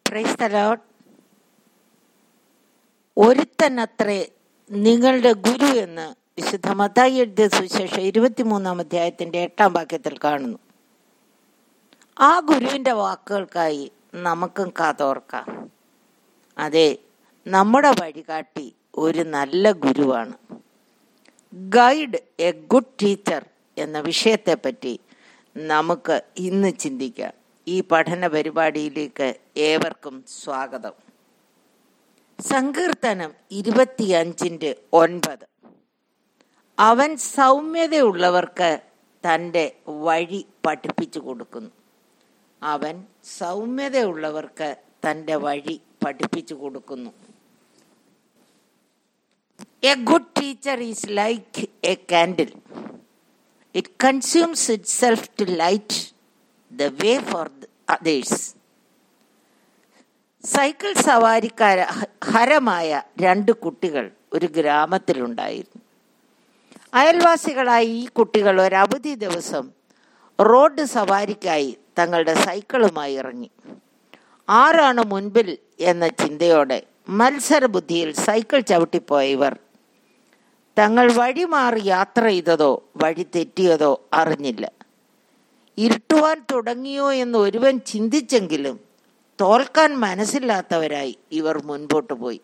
price തലോട്ട് ഒരുത്തനത്രേ നിങ്ങളുടെ ഗുരു എന്ന് വിശുദ്ധ മത്തായി എഴുതിയ സുവിശേഷം ഇരുപത്തിമൂന്നാം അധ്യായത്തിന്റെ എട്ടാം വാക്യത്തിൽ കാണുന്നു ആ ഗുരുവിന്റെ വാക്കുകൾക്കായി നമുക്കും കാതോർക്കാം അതെ നമ്മുടെ വഴികാട്ടി ഒരു നല്ല ഗുരുവാണ് ഗൈഡ് എ ഗുഡ് ടീച്ചർ എന്ന വിഷയത്തെപ്പറ്റി നമുക്ക് ഇന്ന് ചിന്തിക്കാം ഈ പഠന പരിപാടിയിലേക്ക് ഏവർക്കും സ്വാഗതം സങ്കീർത്തനം ഇരുപത്തിയഞ്ചിൻ്റെ ഒൻപത് അവൻ സൗമ്യതയുള്ളവർക്ക് തൻ്റെ വഴി പഠിപ്പിച്ചു കൊടുക്കുന്നു അവൻ സൗമ്യതയുള്ളവർക്ക് തൻ്റെ വഴി പഠിപ്പിച്ചു കൊടുക്കുന്നു a good teacher is like a candle it consumes itself to light the way for others cycle സവാരിക്കാര ഹരമായ രണ്ട് കുട്ടികൾ ഒരു ഗ്രാമത്തിലുണ്ടായിരുന്നു അയൽവാസികളായ ഈ കുട്ടികൾ ഒരു അവധി ദിവസം റോഡ് സവാരിക്കായി തങ്ങളുടെ സൈക്കിളുമായി ഇറങ്ങി ആരാണ് മുൻപിൽ എന്ന ചിന്തയോടെ മത്സര ബുദ്ധിയിൽ സൈക്കിൾ ചവിട്ടിപ്പോയ ഇവർ തങ്ങൾ വഴി മാറി യാത്ര ചെയ്തതോ വഴി തെറ്റിയതോ അറിഞ്ഞില്ല ഇരുട്ടുവാൻ തുടങ്ങിയോ എന്ന് ഒരുവൻ ചിന്തിച്ചെങ്കിലും തോൽക്കാൻ മനസ്സില്ലാത്തവരായി ഇവർ മുൻപോട്ട് പോയി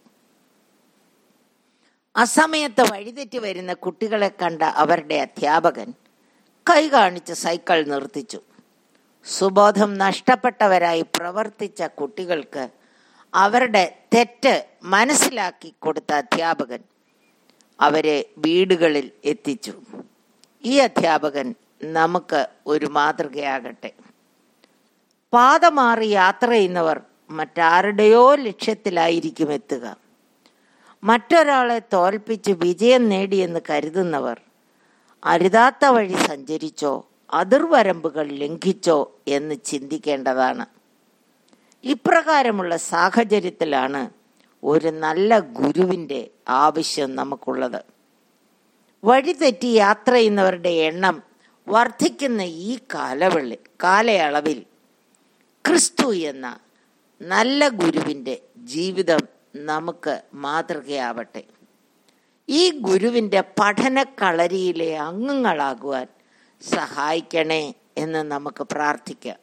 അസമയത്ത് വഴിതെറ്റി വരുന്ന കുട്ടികളെ കണ്ട അവരുടെ അധ്യാപകൻ കൈ കാണിച്ച് സൈക്കിൾ നിർത്തിച്ചു സുബോധം നഷ്ടപ്പെട്ടവരായി പ്രവർത്തിച്ച കുട്ടികൾക്ക് അവരുടെ തെറ്റ് മനസ്സിലാക്കി കൊടുത്ത അധ്യാപകൻ അവരെ വീടുകളിൽ എത്തിച്ചു ഈ അധ്യാപകൻ നമുക്ക് ഒരു മാതൃകയാകട്ടെ പാത മാറി യാത്ര ചെയ്യുന്നവർ മറ്റാരുടെയോ ലക്ഷ്യത്തിലായിരിക്കും എത്തുക മറ്റൊരാളെ തോൽപ്പിച്ച് വിജയം നേടിയെന്ന് കരുതുന്നവർ അരുതാത്ത വഴി സഞ്ചരിച്ചോ അതിർവരമ്പുകൾ ലംഘിച്ചോ എന്ന് ചിന്തിക്കേണ്ടതാണ് ഇപ്രകാരമുള്ള സാഹചര്യത്തിലാണ് ഒരു നല്ല ഗുരുവിൻ്റെ ആവശ്യം നമുക്കുള്ളത് വഴിതെറ്റി യാത്ര ചെയ്യുന്നവരുടെ എണ്ണം വർദ്ധിക്കുന്ന ഈ കാലവെള്ളി കാലയളവിൽ ക്രിസ്തു എന്ന നല്ല ഗുരുവിൻ്റെ ജീവിതം നമുക്ക് മാതൃകയാവട്ടെ ഈ ഗുരുവിൻ്റെ പഠനക്കളരിയിലെ അംഗങ്ങളാകുവാൻ സഹായിക്കണേ എന്ന് നമുക്ക് പ്രാർത്ഥിക്കാം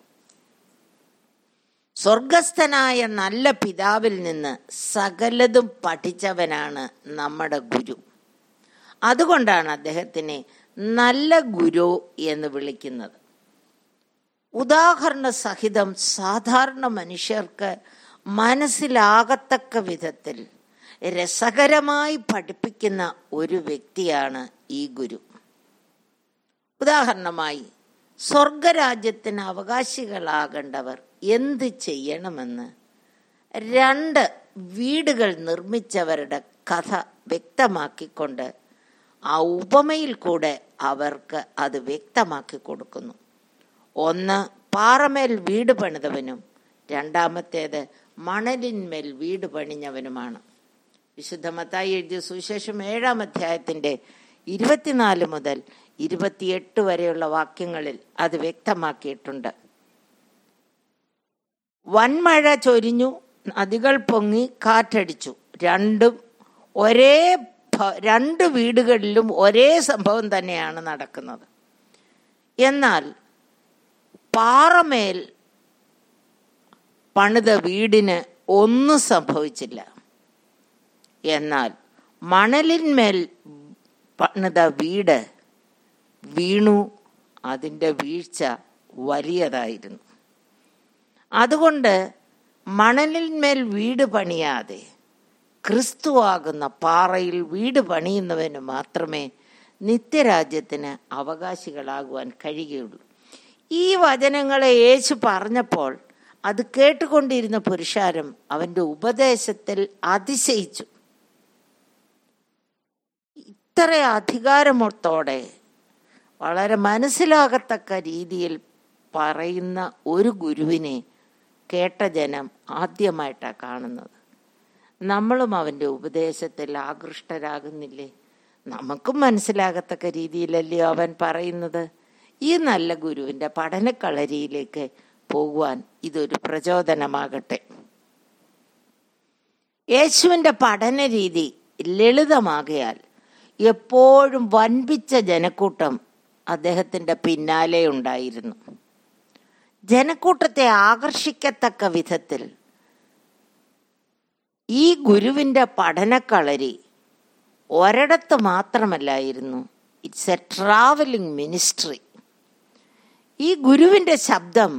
സ്വർഗസ്ഥനായ നല്ല പിതാവിൽ നിന്ന് സകലതും പഠിച്ചവനാണ് നമ്മുടെ ഗുരു അതുകൊണ്ടാണ് അദ്ദേഹത്തിനെ നല്ല ഗുരു എന്ന് വിളിക്കുന്നത് ഉദാഹരണ സഹിതം സാധാരണ മനുഷ്യർക്ക് മനസ്സിലാകത്തക്ക വിധത്തിൽ രസകരമായി പഠിപ്പിക്കുന്ന ഒരു വ്യക്തിയാണ് ഈ ഗുരു ഉദാഹരണമായി സ്വർഗരാജ്യത്തിന് അവകാശികളാകേണ്ടവർ എന്ത് ചെയ്യണമെന്ന് രണ്ട് വീടുകൾ നിർമ്മിച്ചവരുടെ കഥ വ്യക്തമാക്കിക്കൊണ്ട് ആ ഉപമയിൽ കൂടെ അവർക്ക് അത് വ്യക്തമാക്കി കൊടുക്കുന്നു ഒന്ന് പാറമേൽ വീട് പണിതവനും രണ്ടാമത്തേത് മണലിന്മേൽ വീട് പണിഞ്ഞവനുമാണ് വിശുദ്ധ മത്തായി എഴുതിയ സുവിശേഷം ഏഴാം അധ്യായത്തിന്റെ ഇരുപത്തിനാല് മുതൽ ഇരുപത്തിയെട്ട് വരെയുള്ള വാക്യങ്ങളിൽ അത് വ്യക്തമാക്കിയിട്ടുണ്ട് വൻമഴ ചൊരിഞ്ഞു നദികൾ പൊങ്ങി കാറ്റടിച്ചു രണ്ടും ഒരേ രണ്ട് വീടുകളിലും ഒരേ സംഭവം തന്നെയാണ് നടക്കുന്നത് എന്നാൽ പാറമേൽ പണിത വീടിന് ഒന്നും സംഭവിച്ചില്ല എന്നാൽ മണലിന്മേൽ പണിത വീട് വീണു അതിൻ്റെ വീഴ്ച വലിയതായിരുന്നു അതുകൊണ്ട് മണലിന്മേൽ വീട് പണിയാതെ ക്രിസ്തുവാകുന്ന പാറയിൽ വീട് പണിയുന്നവന് മാത്രമേ നിത്യരാജ്യത്തിന് അവകാശികളാകുവാൻ കഴിയുകയുള്ളൂ ഈ വചനങ്ങളെ യേശു പറഞ്ഞപ്പോൾ അത് കേട്ടുകൊണ്ടിരുന്ന പുരുഷാരം അവന്റെ ഉപദേശത്തിൽ അതിശയിച്ചു ഇത്ര അധികാരമോത്തോടെ വളരെ മനസ്സിലാകത്തക്ക രീതിയിൽ പറയുന്ന ഒരു ഗുരുവിനെ കേട്ട ജനം ആദ്യമായിട്ടാണ് കാണുന്നത് നമ്മളും അവൻ്റെ ഉപദേശത്തിൽ ആകൃഷ്ടരാകുന്നില്ലേ നമുക്കും മനസ്സിലാകത്തക്ക രീതിയിലല്ലയോ അവൻ പറയുന്നത് ഈ നല്ല ഗുരുവിൻ്റെ പഠനക്കളരിയിലേക്ക് പോകുവാൻ ഇതൊരു പ്രചോദനമാകട്ടെ യേശുവിൻ്റെ പഠന രീതി ലളിതമാകയാൽ എപ്പോഴും വൻപിച്ച ജനക്കൂട്ടം അദ്ദേഹത്തിൻ്റെ പിന്നാലെ ഉണ്ടായിരുന്നു ജനക്കൂട്ടത്തെ ആകർഷിക്കത്തക്ക വിധത്തിൽ ഈ ഗുരുവിൻ്റെ പഠനക്കളരി ഒരിടത്ത് മാത്രമല്ലായിരുന്നു ഇറ്റ്സ് എ ട്രാവലിംഗ് മിനിസ്ട്രി ഈ ഗുരുവിൻ്റെ ശബ്ദം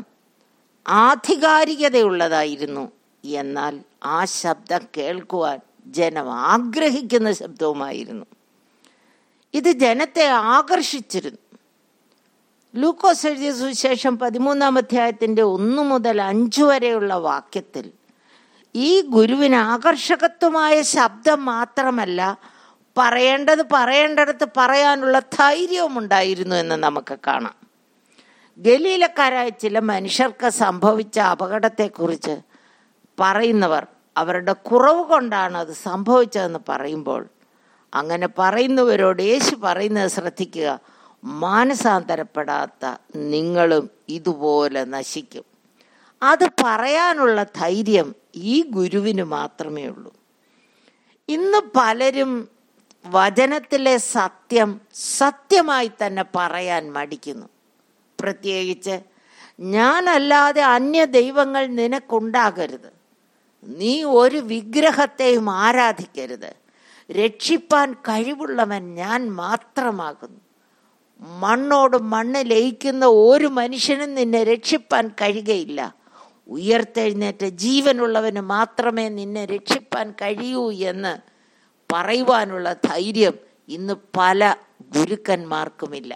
ആധികാരികതയുള്ളതായിരുന്നു എന്നാൽ ആ ശബ്ദം കേൾക്കുവാൻ ജനം ആഗ്രഹിക്കുന്ന ശബ്ദവുമായിരുന്നു ഇത് ജനത്തെ ആകർഷിച്ചിരുന്നു ലൂക്കോസ് എഴുതിയ സുവിശേഷം പതിമൂന്നാം അധ്യായത്തിൻ്റെ ഒന്നു മുതൽ അഞ്ചു വരെയുള്ള വാക്യത്തിൽ ഈ ഗുരുവിന് ആകർഷകത്വമായ ശബ്ദം മാത്രമല്ല പറയേണ്ടത് പറയേണ്ടടുത്ത് പറയാനുള്ള ധൈര്യവും ഉണ്ടായിരുന്നു എന്ന് നമുക്ക് കാണാം ഗലീലക്കാരായ ചില മനുഷ്യർക്ക് സംഭവിച്ച അപകടത്തെക്കുറിച്ച് പറയുന്നവർ അവരുടെ കുറവ് കൊണ്ടാണ് അത് സംഭവിച്ചതെന്ന് പറയുമ്പോൾ അങ്ങനെ പറയുന്നവരോട് യേശു പറയുന്നത് ശ്രദ്ധിക്കുക മാനസാന്തരപ്പെടാത്ത നിങ്ങളും ഇതുപോലെ നശിക്കും അത് പറയാനുള്ള ധൈര്യം ഈ ഗുരുവിന് മാത്രമേ ഉള്ളൂ ഇന്ന് പലരും വചനത്തിലെ സത്യം സത്യമായി തന്നെ പറയാൻ മടിക്കുന്നു പ്രത്യേകിച്ച് ഞാനല്ലാതെ അന്യ ദൈവങ്ങൾ നിനക്കുണ്ടാകരുത് നീ ഒരു വിഗ്രഹത്തെയും ആരാധിക്കരുത് രക്ഷിപ്പാൻ കഴിവുള്ളവൻ ഞാൻ മാത്രമാകുന്നു മണ്ണോട് മണ്ണ് ലയിക്കുന്ന ഒരു മനുഷ്യനും നിന്നെ രക്ഷിപ്പാൻ കഴിയുകയില്ല ഉയർത്തെഴുന്നേറ്റ ജീവനുള്ളവന് മാത്രമേ നിന്നെ രക്ഷിപ്പാൻ കഴിയൂ എന്ന് പറയുവാനുള്ള ധൈര്യം ഇന്ന് പല ഗുരുക്കന്മാർക്കുമില്ല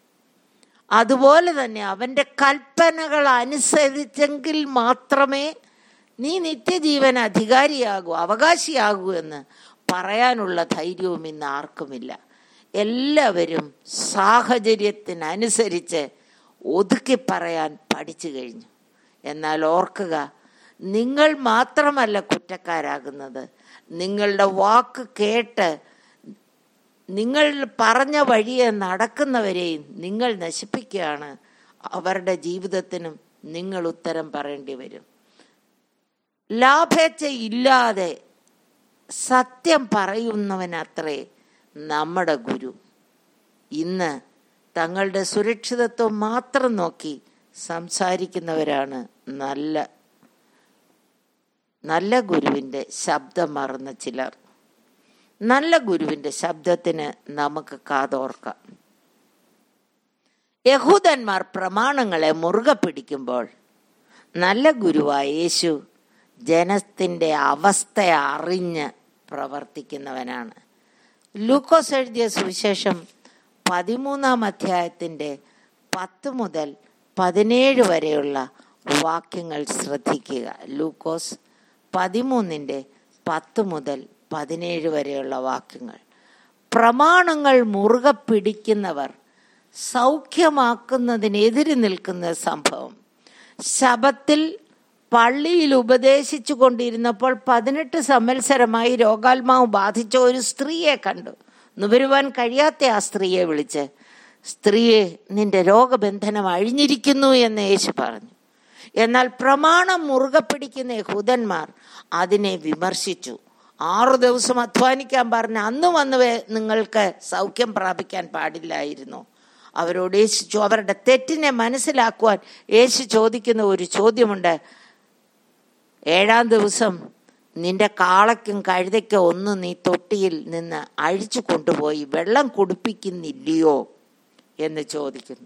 അതുപോലെ തന്നെ അവൻ്റെ കൽപ്പനകൾ അനുസരിച്ചെങ്കിൽ മാത്രമേ നീ നിത്യജീവൻ അധികാരിയാകൂ അവകാശിയാകൂ എന്ന് പറയാനുള്ള ധൈര്യവും ഇന്ന് ആർക്കുമില്ല എല്ലാവരും സാഹചര്യത്തിനനുസരിച്ച് ഒതുക്കി പറയാൻ പഠിച്ചു കഴിഞ്ഞു എന്നാൽ ഓർക്കുക നിങ്ങൾ മാത്രമല്ല കുറ്റക്കാരാകുന്നത് നിങ്ങളുടെ വാക്ക് കേട്ട് നിങ്ങൾ പറഞ്ഞ വഴിയെ നടക്കുന്നവരെയും നിങ്ങൾ നശിപ്പിക്കുകയാണ് അവരുടെ ജീവിതത്തിനും നിങ്ങൾ ഉത്തരം പറയേണ്ടി വരും ലാഭേച്ഛ ഇല്ലാതെ സത്യം പറയുന്നവനത്രേ നമ്മുടെ ഗുരു ഇന്ന് തങ്ങളുടെ സുരക്ഷിതത്വം മാത്രം നോക്കി സംസാരിക്കുന്നവരാണ് നല്ല നല്ല ഗുരുവിൻ്റെ ശബ്ദം മറന്ന ചിലർ നല്ല ഗുരുവിൻ്റെ ശബ്ദത്തിന് നമുക്ക് കാതോർക്കാം യഹൂദന്മാർ പ്രമാണങ്ങളെ മുറുകെ പിടിക്കുമ്പോൾ നല്ല ഗുരുവായ യേശു ജനത്തിൻ്റെ അവസ്ഥ അറിഞ്ഞ് പ്രവർത്തിക്കുന്നവനാണ് ലൂക്കോസ് എഴുതിയ സുവിശേഷം പതിമൂന്നാം അധ്യായത്തിൻ്റെ പത്ത് മുതൽ പതിനേഴ് വരെയുള്ള വാക്യങ്ങൾ ശ്രദ്ധിക്കുക ലൂക്കോസ് പതിമൂന്നിൻ്റെ പത്ത് മുതൽ പതിനേഴ് വരെയുള്ള വാക്യങ്ങൾ പ്രമാണങ്ങൾ മുറുകെ പിടിക്കുന്നവർ സൗഖ്യമാക്കുന്നതിനെതിരെ നിൽക്കുന്ന സംഭവം ശബത്തിൽ പള്ളിയിൽ ഉപദേശിച്ചു കൊണ്ടിരുന്നപ്പോൾ പതിനെട്ട് സംവത്സരമായി രോഗാത്മാവ് ബാധിച്ച ഒരു സ്ത്രീയെ കണ്ടു നുവരുവാൻ കഴിയാത്ത ആ സ്ത്രീയെ വിളിച്ച് സ്ത്രീയെ നിന്റെ രോഗബന്ധനം അഴിഞ്ഞിരിക്കുന്നു എന്ന് യേശു പറഞ്ഞു എന്നാൽ പ്രമാണം മുറുകെ പിടിക്കുന്ന യഹൂദന്മാർ അതിനെ വിമർശിച്ചു ആറു ദിവസം അധ്വാനിക്കാൻ പറഞ്ഞ അന്ന് വന്ന് നിങ്ങൾക്ക് സൗഖ്യം പ്രാപിക്കാൻ പാടില്ലായിരുന്നു അവരോട് യേശു അവരുടെ തെറ്റിനെ മനസ്സിലാക്കുവാൻ യേശു ചോദിക്കുന്ന ഒരു ചോദ്യമുണ്ട് ഏഴാം ദിവസം നിന്റെ കാളയ്ക്കും കഴുതയ്ക്കും ഒന്ന് നീ തൊട്ടിയിൽ നിന്ന് അഴിച്ചു കൊണ്ടുപോയി വെള്ളം കുടിപ്പിക്കുന്നില്ലയോ എന്ന് ചോദിക്കുന്നു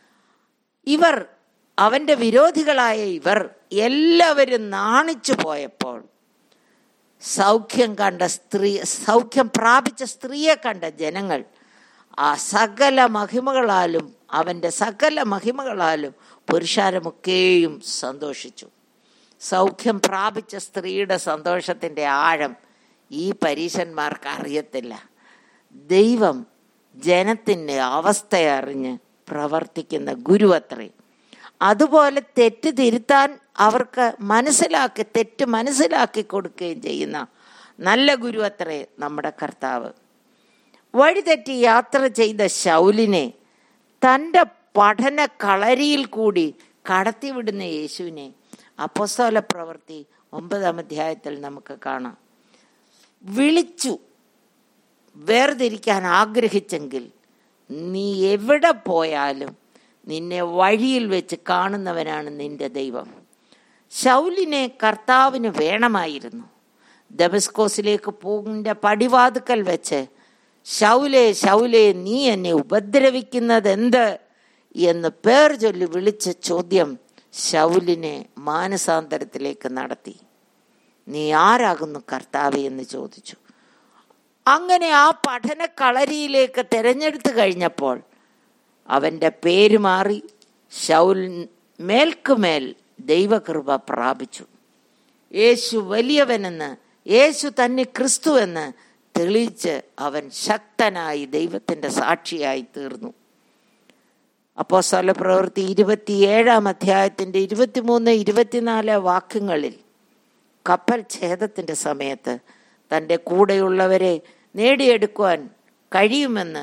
ഇവർ അവന്റെ വിരോധികളായ ഇവർ എല്ലാവരും നാണിച്ചു പോയപ്പോൾ സൗഖ്യം കണ്ട സ്ത്രീ സൗഖ്യം പ്രാപിച്ച സ്ത്രീയെ കണ്ട ജനങ്ങൾ ആ സകല മഹിമകളാലും അവൻ്റെ സകല മഹിമകളാലും പുരുഷാരമൊക്കെയും സന്തോഷിച്ചു സൗഖ്യം പ്രാപിച്ച സ്ത്രീയുടെ സന്തോഷത്തിൻ്റെ ആഴം ഈ പരീശന്മാർക്ക് അറിയത്തില്ല ദൈവം ജനത്തിൻ്റെ അവസ്ഥയറിഞ്ഞ് പ്രവർത്തിക്കുന്ന ഗുരു അത്രേ അതുപോലെ തെറ്റ് തിരുത്താൻ അവർക്ക് മനസ്സിലാക്കി തെറ്റ് മനസ്സിലാക്കി കൊടുക്കുകയും ചെയ്യുന്ന നല്ല ഗുരു അത്രേ നമ്മുടെ കർത്താവ് വഴിതെറ്റി യാത്ര ചെയ്ത ശൗലിനെ തൻ്റെ പഠന കളരിയിൽ കൂടി കടത്തിവിടുന്ന യേശുവിനെ അപ്പോസ്തല പ്രവൃത്തി ഒമ്പതാം അധ്യായത്തിൽ നമുക്ക് കാണാം വിളിച്ചു വേർതിരിക്കാൻ ആഗ്രഹിച്ചെങ്കിൽ നീ എവിടെ പോയാലും നിന്നെ വഴിയിൽ വെച്ച് കാണുന്നവനാണ് നിന്റെ ദൈവം ശൗലിനെ കർത്താവിന് വേണമായിരുന്നു ദമസ്കോസിലേക്ക് പോകുന്ന പടിവാതുക്കൽ വെച്ച് ശൗലെ ശൗലെ നീ എന്നെ ഉപദ്രവിക്കുന്നത് എന്ത് എന്ന് പേർ ചൊല്ലി വിളിച്ച ചോദ്യം ശൗലിനെ മാനസാന്തരത്തിലേക്ക് നടത്തി നീ ആരാകുന്നു കർത്താവ് എന്ന് ചോദിച്ചു അങ്ങനെ ആ പഠന കളരിയിലേക്ക് തിരഞ്ഞെടുത്തു കഴിഞ്ഞപ്പോൾ അവൻ്റെ പേര് മാറി ശൗൽ മേൽക്കുമേൽ ദൈവകൃപ പ്രാപിച്ചു യേശു വലിയവനെന്ന് യേശു തന്നെ ക്രിസ്തു എന്ന് തെളിയിച്ച് അവൻ ശക്തനായി ദൈവത്തിൻ്റെ സാക്ഷിയായി തീർന്നു അപ്പോൾ പ്രവൃത്തി ഇരുപത്തിയേഴാം അധ്യായത്തിൻ്റെ ഇരുപത്തിമൂന്ന് ഇരുപത്തിനാല് വാക്യങ്ങളിൽ കപ്പൽ ഛേദത്തിൻ്റെ സമയത്ത് തൻ്റെ കൂടെയുള്ളവരെ നേടിയെടുക്കുവാൻ കഴിയുമെന്ന്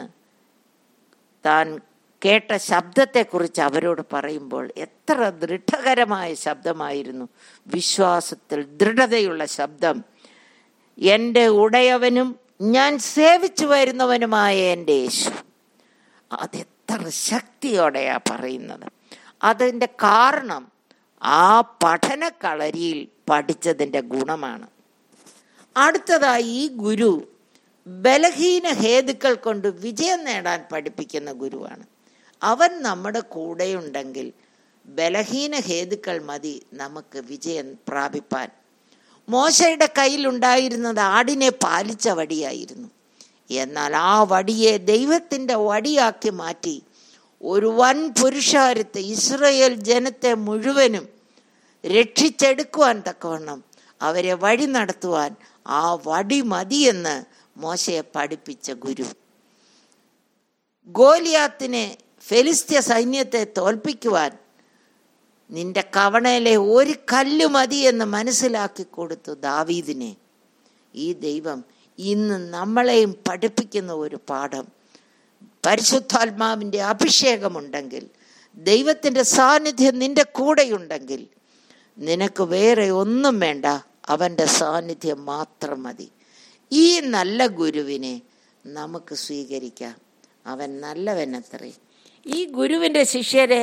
താൻ കേട്ട ശബ്ദത്തെക്കുറിച്ച് അവരോട് പറയുമ്പോൾ എത്ര ദൃഢകരമായ ശബ്ദമായിരുന്നു വിശ്വാസത്തിൽ ദൃഢതയുള്ള ശബ്ദം എൻ്റെ ഉടയവനും ഞാൻ സേവിച്ചു വരുന്നവനുമായ എൻ്റെ യേശു അതെത്ര ശക്തിയോടെയാ പറയുന്നത് അതിൻ്റെ കാരണം ആ പഠന കളരിയിൽ പഠിച്ചതിൻ്റെ ഗുണമാണ് അടുത്തതായി ഈ ഗുരു ബലഹീന ഹേതുക്കൾ കൊണ്ട് വിജയം നേടാൻ പഠിപ്പിക്കുന്ന ഗുരുവാണ് അവൻ നമ്മുടെ കൂടെയുണ്ടെങ്കിൽ ബലഹീന ഹേതുക്കൾ മതി നമുക്ക് വിജയം പ്രാപിപ്പാൻ മോശയുടെ കയ്യിലുണ്ടായിരുന്നത് ആടിനെ പാലിച്ച വടിയായിരുന്നു എന്നാൽ ആ വടിയെ ദൈവത്തിൻ്റെ വടിയാക്കി മാറ്റി ഒരു വൻ പുരുഷാരത്തെ ഇസ്രയേൽ ജനത്തെ മുഴുവനും രക്ഷിച്ചെടുക്കുവാൻ തക്കവണ്ണം അവരെ വഴി നടത്തുവാൻ ആ വടി മതിയെന്ന് മോശയെ പഠിപ്പിച്ച ഗുരു ഗോലിയാത്തിനെ ഫെലിസ്ത്യ സൈന്യത്തെ തോൽപ്പിക്കുവാൻ നിന്റെ കവണയിലെ ഒരു കല്ല് മതി എന്ന് മനസ്സിലാക്കി കൊടുത്തു ദാവീദിനെ ഈ ദൈവം ഇന്ന് നമ്മളെയും പഠിപ്പിക്കുന്ന ഒരു പാഠം പരിശുദ്ധാത്മാവിൻ്റെ അഭിഷേകമുണ്ടെങ്കിൽ ദൈവത്തിൻ്റെ സാന്നിധ്യം നിന്റെ കൂടെയുണ്ടെങ്കിൽ നിനക്ക് വേറെ ഒന്നും വേണ്ട അവൻ്റെ സാന്നിധ്യം മാത്രം മതി ഈ നല്ല ഗുരുവിനെ നമുക്ക് സ്വീകരിക്കാം അവൻ നല്ലവനത്രേ ഈ ഗുരുവിൻ്റെ ശിഷ്യരെ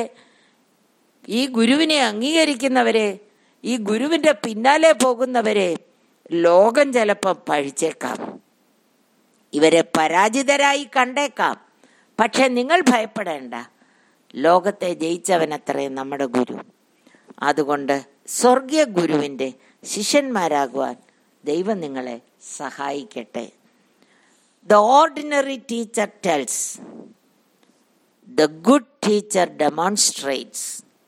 ഈ ഗുരുവിനെ അംഗീകരിക്കുന്നവരെ ഈ ഗുരുവിൻ്റെ പിന്നാലെ പോകുന്നവരെ ലോകം ചിലപ്പം പഴിച്ചേക്കാം ഇവരെ പരാജിതരായി കണ്ടേക്കാം പക്ഷെ നിങ്ങൾ ഭയപ്പെടേണ്ട ലോകത്തെ ജയിച്ചവനത്രേ നമ്മുടെ ഗുരു അതുകൊണ്ട് സ്വർഗീയ ഗുരുവിൻ്റെ ശിഷ്യന്മാരാകുവാൻ ദൈവം നിങ്ങളെ സഹായിക്കട്ടെ the ordinary teacher tells the good teacher demonstrates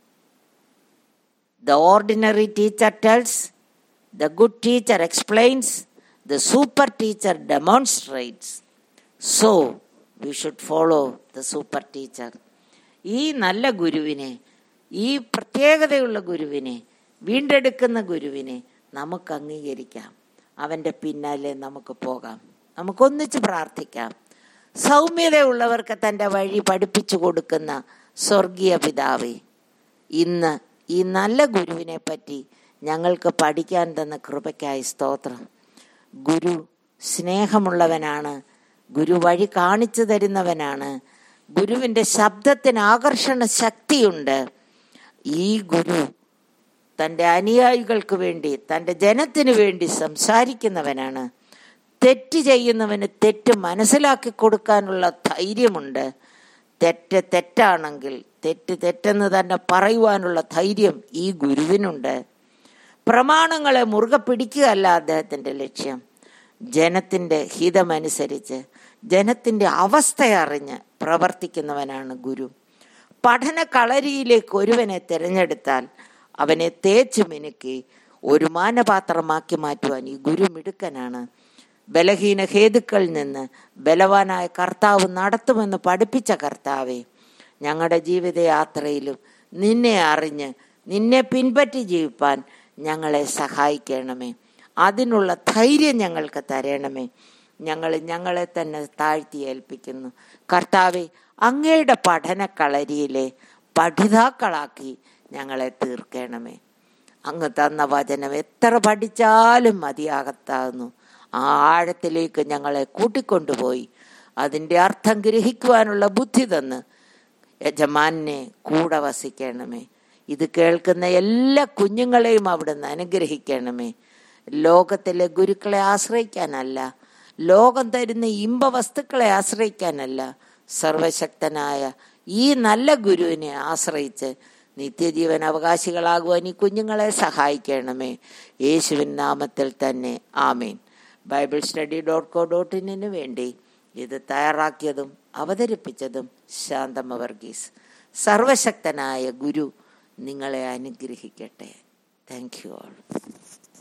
the ordinary teacher tells the good teacher explains the super teacher demonstrates so we should follow the super teacher ഈ നല്ല ഗുരുവിനെ ഈ പ്രത്യേകതയുള്ള ഗുരുവിനെ വീണ്ടെടുക്കുന്ന ഗുരുവിനെ നമുക്ക് അംഗീകരിക്കാം അവൻ്റെ പിന്നാലെ നമുക്ക് പോകാം നമുക്കൊന്നിച്ച് പ്രാർത്ഥിക്കാം സൗമ്യതയുള്ളവർക്ക് തൻ്റെ വഴി പഠിപ്പിച്ചു കൊടുക്കുന്ന സ്വർഗീയ പിതാവേ ഇന്ന് ഈ നല്ല ഗുരുവിനെ പറ്റി ഞങ്ങൾക്ക് പഠിക്കാൻ തന്ന കൃപയ്ക്കായി സ്തോത്രം ഗുരു സ്നേഹമുള്ളവനാണ് ഗുരു വഴി കാണിച്ചു തരുന്നവനാണ് ഗുരുവിൻ്റെ ശബ്ദത്തിന് ആകർഷണ ശക്തിയുണ്ട് ഈ ഗുരു തൻ്റെ അനുയായികൾക്ക് വേണ്ടി തൻ്റെ ജനത്തിനു വേണ്ടി സംസാരിക്കുന്നവനാണ് തെറ്റ് ചെയ്യുന്നവന് തെറ്റ് മനസ്സിലാക്കി കൊടുക്കാനുള്ള ധൈര്യമുണ്ട് തെറ്റ് തെറ്റാണെങ്കിൽ തെറ്റ് തെറ്റെന്ന് തന്നെ പറയുവാനുള്ള ധൈര്യം ഈ ഗുരുവിനുണ്ട് പ്രമാണങ്ങളെ മുറുകെ പിടിക്കുകയല്ല അദ്ദേഹത്തിൻ്റെ ലക്ഷ്യം ജനത്തിൻ്റെ ഹിതമനുസരിച്ച് ജനത്തിൻ്റെ അവസ്ഥ അറിഞ്ഞ് പ്രവർത്തിക്കുന്നവനാണ് ഗുരു പഠന കളരിയിലേക്ക് ഒരുവനെ തിരഞ്ഞെടുത്താൽ അവനെ തേച്ച് മിനുക്കി ഒരു മാനപാത്രമാക്കി മാറ്റുവാൻ ഈ ഗുരു മിടുക്കനാണ് ബലഹീന ഹേതുക്കളിൽ നിന്ന് ബലവാനായ കർത്താവ് നടത്തുമെന്ന് പഠിപ്പിച്ച കർത്താവെ ഞങ്ങളുടെ ജീവിതയാത്രയിലും നിന്നെ അറിഞ്ഞ് നിന്നെ പിൻപറ്റി ജീവിപ്പാൻ ഞങ്ങളെ സഹായിക്കണമേ അതിനുള്ള ധൈര്യം ഞങ്ങൾക്ക് തരണമേ ഞങ്ങൾ ഞങ്ങളെ തന്നെ താഴ്ത്തി ഏൽപ്പിക്കുന്നു കർത്താവെ അങ്ങയുടെ പഠന കളരിയിലെ പഠിതാക്കളാക്കി ഞങ്ങളെ തീർക്കണമേ അങ്ങ് തന്ന വചനം എത്ര പഠിച്ചാലും മതിയാകത്താകുന്നു ആ ആഴത്തിലേക്ക് ഞങ്ങളെ കൂട്ടിക്കൊണ്ടുപോയി അതിൻ്റെ അർത്ഥം ഗ്രഹിക്കുവാനുള്ള ബുദ്ധി തന്ന് യജമാനെ കൂടെ വസിക്കണമേ ഇത് കേൾക്കുന്ന എല്ലാ കുഞ്ഞുങ്ങളെയും അവിടുന്ന് അനുഗ്രഹിക്കണമേ ലോകത്തിലെ ഗുരുക്കളെ ആശ്രയിക്കാനല്ല ലോകം തരുന്ന ഇമ്പ വസ്തുക്കളെ ആശ്രയിക്കാനല്ല സർവശക്തനായ ഈ നല്ല ഗുരുവിനെ ആശ്രയിച്ച് നിത്യജീവൻ അവകാശികളാകുവാൻ ഈ കുഞ്ഞുങ്ങളെ സഹായിക്കണമേ യേശുവിൻ നാമത്തിൽ തന്നെ ആമേൻ Bible study dot co dot ഇന്നിന് വേണ്ടി ഇത് തയ്യാറാക്കിയതും അവതരിപ്പിച്ചതും ശാന്തമ വർഗീസ് സർവശക്തനായ ഗുരു നിങ്ങളെ അനുഗ്രഹിക്കട്ടെ താങ്ക് യു ആൾ